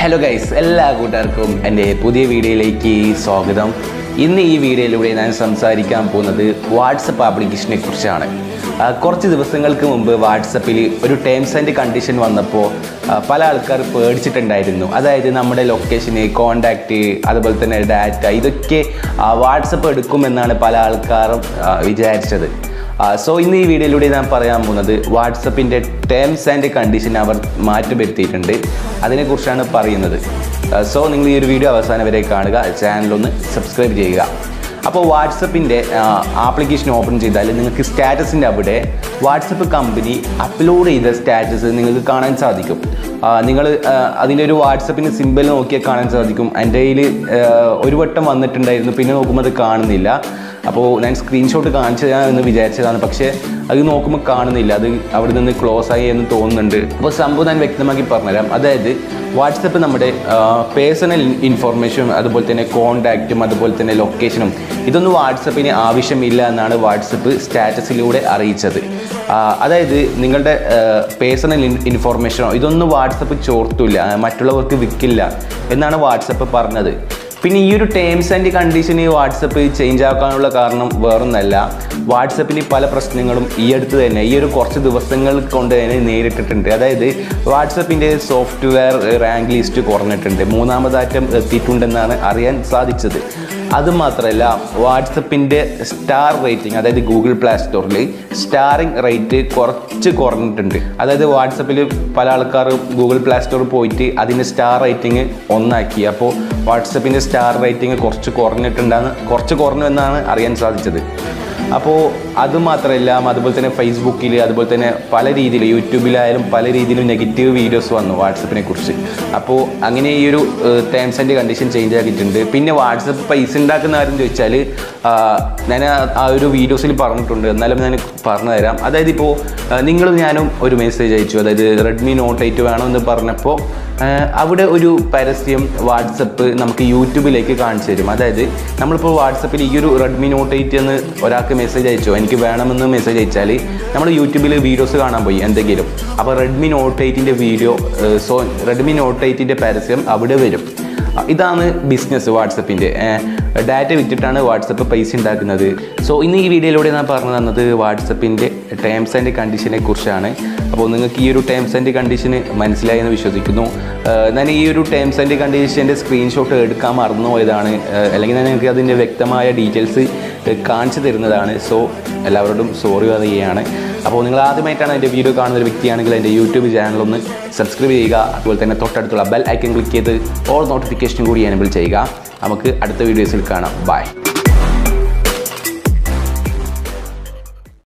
hello guys എല്ലാ കൂട്ടുകാർക്കും എൻ്റെ പുതിയ വീഡിയോയിലേക്ക് സ്വാഗതം ഇന്ന് ഈ വീഡിയോയിലൂടെ ഞാൻ സംസാരിക്കാൻ പോകുന്നത് വാട്സപ്പ് ആപ്ലിക്കേഷനെ കുറിച്ചാണ് ആ, കുറച്ച് ദിവസങ്ങൾക്ക് മുമ്പ് വാട്സപ്പിൽ ഒരു ടേംസ് ആൻഡ് കണ്ടീഷൻ വന്നപ്പോൾ ആ, പല ആൾക്കാർ പേടിച്ചിട്ടുണ്ടായിരുന്നു അതായത് നമ്മുടെ ലൊക്കേഷന് കോണ്ടാക്റ്റ് അതുപോലെ തന്നെ ഡാറ്റ ഇതൊക്കെ വാട്സപ്പ് എടുക്കുമെന്നാണ് പല ആൾക്കാരും ആ, വിചാരിച്ചത് സോ ഇന്ന് ഈ വീഡിയോയിലൂടെ ഞാൻ പറയാൻ പോകുന്നത് വാട്സപ്പിൻ്റെ ടേംസ് ആൻഡ് കണ്ടീഷൻ അവർ മാറ്റം വരുത്തിയിട്ടുണ്ട് അതിനെക്കുറിച്ചാണ് പറയുന്നത് സോ നിങ്ങൾ ഈ ഒരു വീഡിയോ അവസാനം വരെ കാണുക ചാനലൊന്ന് സബ്സ്ക്രൈബ് ചെയ്യുക അപ്പോൾ വാട്സപ്പിൻ്റെ ആപ്ലിക്കേഷൻ ഓപ്പൺ ചെയ്താൽ നിങ്ങൾക്ക് സ്റ്റാറ്റസിൻ്റെ അവിടെ വാട്സപ്പ് കമ്പനി അപ്ലോഡ് ചെയ്ത സ്റ്റാറ്റസ് നിങ്ങൾക്ക് കാണാൻ സാധിക്കും നിങ്ങൾ അതിൻ്റെ ഒരു വാട്സപ്പിൻ്റെ സിമ്പിൾ നോക്കിയാൽ കാണാൻ സാധിക്കും എൻ്റെ കയ്യിൽ ഒരു വട്ടം വന്നിട്ടുണ്ടായിരുന്നു പിന്നെ നോക്കുമ്പോൾ അത് കാണുന്നില്ല അപ്പോൾ ഞാൻ സ്ക്രീൻഷോട്ട് കാണിച്ചു എന്ന് വിചാരിച്ചതാണ് പക്ഷേ അത് നോക്കുമ്പോൾ കാണുന്നില്ല അത് അവിടെ നിന്ന് ക്ലോസ് ആയി എന്ന് തോന്നുന്നുണ്ട് അപ്പോൾ സംഭവം ഞാൻ വ്യക്തമാക്കി പറഞ്ഞുതരാം അതായത് വാട്സപ്പ് നമ്മുടെ പേഴ്സണൽ ഇൻഫോർമേഷനും അതുപോലെ തന്നെ കോണ്ടാക്റ്റും അതുപോലെ തന്നെ ലൊക്കേഷനും ഇതൊന്നും വാട്സപ്പിന് ആവശ്യമില്ല എന്നാണ് വാട്സപ്പ് സ്റ്റാറ്റസിലൂടെ അറിയിച്ചത് ആ, അതായത് നിങ്ങളുടെ പേഴ്സണൽ ഇൻഫോർമേഷനോ ഇതൊന്നും വാട്സപ്പ് ചോർത്തില്ല മറ്റുള്ളവർക്ക് വിൽക്കില്ല എന്നാണ് വാട്സപ്പ് പറഞ്ഞത് പിന്നെ ഈ ഒരു ടേംസ് ആൻഡ് കണ്ടീഷൻ ഈ വാട്സപ്പ് ചേഞ്ച് ആക്കാനുള്ള കാരണം വേറൊന്നല്ല വാട്സപ്പിന് പല പ്രശ്നങ്ങളും ഈ അടുത്ത് തന്നെ ഈ ഒരു കുറച്ച് ദിവസങ്ങൾ കൊണ്ട് തന്നെ നേരിട്ടിട്ടുണ്ട് അതായത് വാട്സപ്പിൻ്റെ സോഫ്റ്റ്വെയർ റാങ്ക് ലിസ്റ്റ് കുറഞ്ഞിട്ടുണ്ട് മൂന്നാമതാറ്റം എത്തിയിട്ടുണ്ടെന്നാണ് അറിയാൻ സാധിച്ചത് അതുമാത്രമല്ല വാട്സപ്പിൻ്റെ സ്റ്റാർ റേറ്റിംഗ് അതായത് ഗൂഗിൾ പ്ലേ സ്റ്റോറിൽ സ്റ്റാറിംഗ് റേറ്റ് കുറച്ച് കുറഞ്ഞിട്ടുണ്ട് അതായത് വാട്സപ്പിൽ പല ആൾക്കാരും ഗൂഗിൾ പ്ലേ സ്റ്റോറിൽ പോയിട്ട് അതിൻ്റെ സ്റ്റാർ റേറ്റിംഗ് ഒന്നാക്കി അപ്പോൾ വാട്സപ്പിൻ്റെ സ്റ്റാർ റേറ്റിംഗ് കുറച്ച് കുറഞ്ഞിട്ടുണ്ടെന്ന് കുറച്ച് കുറഞ്ഞു എന്നാണ് അറിയാൻ സാധിച്ചത് അപ്പോൾ അതുമാത്രമല്ല അതുപോലെ തന്നെ ഫേസ്ബുക്കിൽ അതുപോലെ തന്നെ പല രീതിയിൽ യൂട്യൂബിലായാലും പല രീതിയിലും നെഗറ്റീവ് വീഡിയോസ് വന്നു വാട്സപ്പിനെ കുറിച്ച് അപ്പോൾ അങ്ങനെ ഈ ഒരു ടേംസ് ആൻഡ് കണ്ടീഷൻ ചേഞ്ച് ആക്കിയിട്ടുണ്ട് പിന്നെ വാട്സപ്പ് പൈസ ഉണ്ടാക്കുന്ന കാര്യം ചോദിച്ചാൽ ആ, ഞാൻ ആ- ആ ഒരു വീഡിയോസിൽ പറഞ്ഞിട്ടുണ്ട് എന്നാലും ഞാൻ പറഞ്ഞു തരാം അതായത് ഇപ്പോൾ നിങ്ങളും ഞാനും ഒരു മെസ്സേജ് അയച്ചു അതായത് റെഡ്മി നോട്ട് എയ്റ്റ് വേണമെന്ന് പറഞ്ഞപ്പോൾ ആഹ് അവിടെ ഒരു പരസ്യം വാട്സപ്പ് നമുക്ക് യൂട്യൂബിലേക്ക് കാണിച്ചു തരും അതായത് നമ്മളിപ്പോൾ വാട്സപ്പിൽ ഈ ഒരു റെഡ്മി നോട്ട് എയ്റ്റ് എന്ന് ഒരാൾക്ക് മെസ്സേജ് അയച്ചോ എനിക്ക് വേണമെന്ന് മെസ്സേജ് അയച്ചാൽ നമ്മൾ യൂട്യൂബിൽ വീഡിയോസ് കാണാൻ പോയി എന്തെങ്കിലും അപ്പോൾ റെഡ്മി നോട്ട് എയ്റ്റിൻ്റെ വീഡിയോ സോ റെഡ്മി നോട്ട് എയ്റ്റിൻ്റെ പരസ്യം അവിടെ വരും ഇതാണ് ബിസിനസ് വാട്സപ്പിൻ്റെ ഡാറ്റ വിറ്റിട്ടാണ് വാട്സപ്പ് പൈസ ഉണ്ടാക്കുന്നത് സോ ഇന്ന് ഈ വീഡിയോയിലൂടെ ഞാൻ പറഞ്ഞു തന്നത് വാട്സപ്പിൻ്റെ ടേംസ് ആൻഡ് കണ്ടീഷനെ കുറിച്ചാണ് അപ്പോൾ നിങ്ങൾക്ക് ഈ ഒരു ടേംസ് ആൻഡ് കണ്ടീഷന് മനസ്സിലായി എന്ന് വിശ്വസിക്കുന്നു ഏഹ് ഞാൻ ഈ ഒരു ടേംസ് ആൻഡ് കണ്ടീഷൻ്റെ സ്ക്രീൻഷോട്ട് എടുക്കാൻ മറന്നു പോയതാണ് ഏഹ് അല്ലെങ്കിൽ ഞാൻ നിങ്ങൾക്ക് അതിൻ്റെ വ്യക്തമായ ഡീറ്റെയിൽസ് കാണിച്ചു തരുന്നതാണ് സോ എല്ലാവരോടും സോറി പറയുകയാണ് അപ്പോൾ നിങ്ങൾ ആദ്യമായിട്ടാണ് എൻ്റെ വീഡിയോ കാണുന്ന ഒരു വ്യക്തിയാണെങ്കിൽ എൻ്റെ യൂട്യൂബ് ചാനലൊന്ന് സബ്സ്ക്രൈബ് ചെയ്യുക അതുപോലെ തന്നെ തൊട്ടടുത്തുള്ള ബെൽ ഐക്കൺ ക്ലിക്ക് ചെയ്ത് ഓൾ നോട്ടിഫിക്കേഷൻ കൂടി എനബിൾ ചെയ്യുക നമുക്ക് അടുത്ത വീഡിയോസിൽ കാണാം ബൈ